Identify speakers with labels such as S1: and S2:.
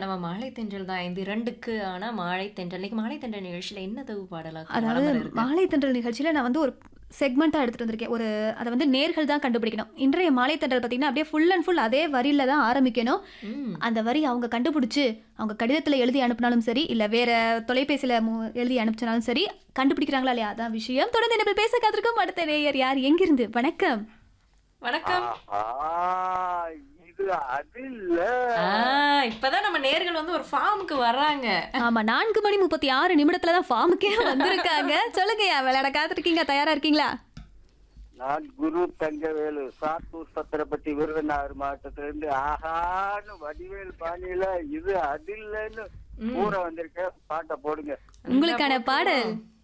S1: நம்ம மாலை தென்றல் தான் இந்த இரண்டுக்கு ஆனா மாலை தென்றல் இன்னைக்கு மாலை தென்றல் நிகழ்ச்சியில என்ன தவு பாடலாக
S2: அதாவது
S1: வலம் வர இருக்கு?
S2: மாலை தென்றல் நிகழ்ச்சியில் நான் வந்து ஒரு செக்மெண்ட்டாக எடுத்துகிட்டு வந்திருக்கேன் ஒரு அதை வந்து நேர்கள் தான் கண்டுபிடிக்கணும் இன்றைய மாலை தென்றல் பார்த்தீங்கன்னா அப்படியே ஃபுல் அண்ட் ஃபுல் அதே வரியில தான் ஆரம்பிக்கணும்
S1: ம்,
S2: அந்த வரி அவங்க கண்டுபிடிச்சு அவங்க கடிதத்தில் எழுதி அனுப்பினாலும் சரி இல்லை வேற தொலைபேசியில் எழுதி அனுப்பிச்சாலும் சரி கண்டுபிடிக்கிறாங்களா இல்லையா அதான் விஷயம் தொடர்ந்து என்ன பேச காத்திருக்கோம் அடுத்த நேயர் யார் எங்கிருந்து வணக்கம்
S1: வணக்கம்
S3: ஆஹா, இது அது இல்ல
S1: ஆ, இப்பதான் நம்ம நேர்கள் வந்து ஒரு ஃபார்முக்கு வர்றாங்க
S2: ஆமா நான்கு மணி முப்பத்தி ஆறு நிமிடத்துல தான் ஃபார்முக்கே வந்திருக்காங்க சொல்லுங்கய்யா விளையாட காத்திருக்கீங்க தயாரா இருக்கீங்களா
S3: நான் குரு தங்கவேலு சாத்தூர் சத்திரப்பட்டி விருதுநகர் மாவட்டத்திலிருந்து ஆஹான்னு வடிவேல் பாணியில இது அது இல்லைன்னு கூற வந்திருக்கேன் பாட்டை போடுங்க
S2: உங்களுக்கான பாடல்